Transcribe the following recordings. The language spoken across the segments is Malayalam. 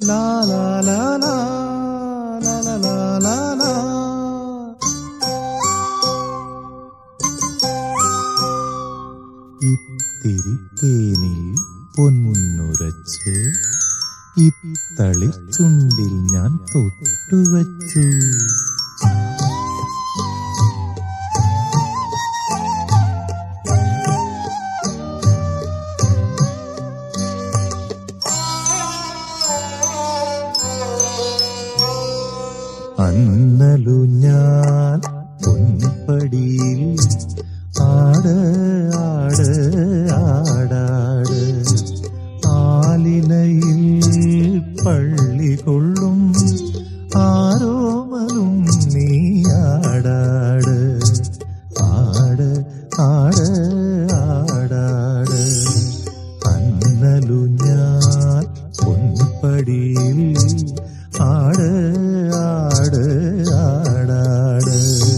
ലാ ലാ ലാ ലാ ലാ ലാ ലാ ലാ ലാ ഇത്തിരി തേനിൽ പൊന്നുരച്ച് ഇത്തളി ചുണ്ടിൽ ഞാൻ തൊട്ടുവച്ചു അന്നലു ഞാൻ പൊൻപടിയിൽ ആട് ആട് ആടാട് ആലിലയിൽ പള്ളി കൊള്ളും ആരോമലും നീ ആടാട് ആട് ആട് ആടാട് അന്നലു ഞാൻ പൊൻപടിയിൽ ആട് ആട് ആടാട്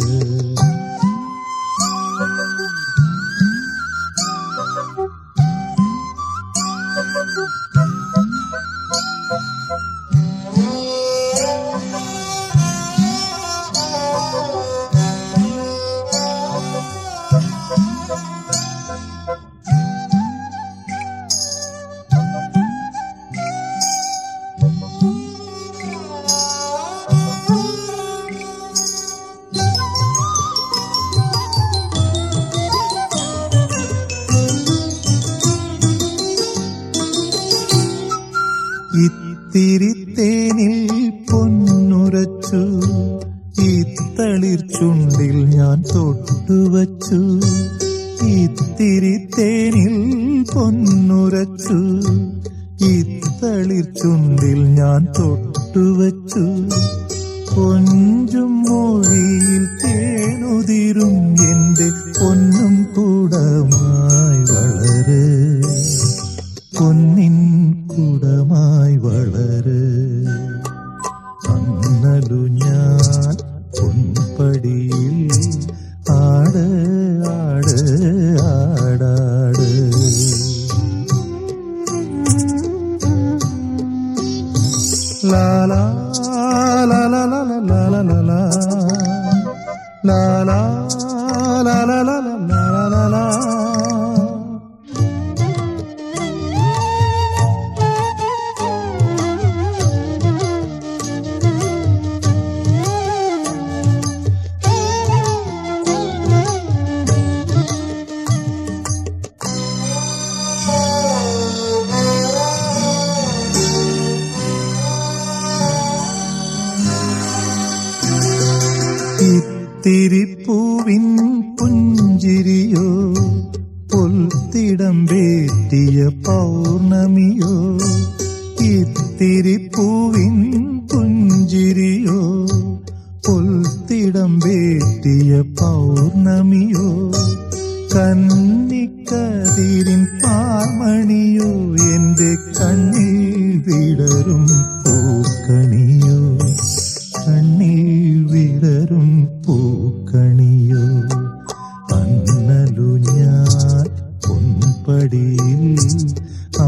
ഇത്തിരി തേനിൽ പൊന്നുരച്ചു ഇത്തളിർ ചുണ്ടിൽ ഞാൻ തൊട്ടുവച്ചു ഇത്തിരി തേനിൽ പൊന്നുരച്ചു ഇത്തളിർ ചുണ്ടിൽ ഞാൻ തൊട്ടുവച്ചു കൊഞ്ചും മൊഴിയിൽ തേനുതിരും എന്റെ പൊന്നും കൂടമായി വളര് പൊന്നിൻ കുടമായി വളര് അന്നലു ഞാൻ പൊൻപടിയിൽ ആട് ആട് ആടാട് ലാ ലാ ലാ ലാ ലാ ലാ ലാ ലാ ലാ ലാ ലാ ലാ ലാ ലാ ലാ ലാ ലാ ഇത്തിരി പൂവിൻ പുഞ്ചിരിയോ പൊൽത്തിടം വേറ്റിയ പൗർണമിയോ ഇത്തിരി പൂവിൻ പുഞ്ചിരിയോ പൊൽത്തിടം വേറ്റിയ പൗർണമിയോ കന്നിക്കതിരിൻ പാമണിയോ എന്റെ കണ്ണിൽ വിടരും പൂക്കണിയോ കണ്ണിൽ വിടരും പൂക്കണിയോ അന്നലു ഞാൻ പൊൻപടിയിൽ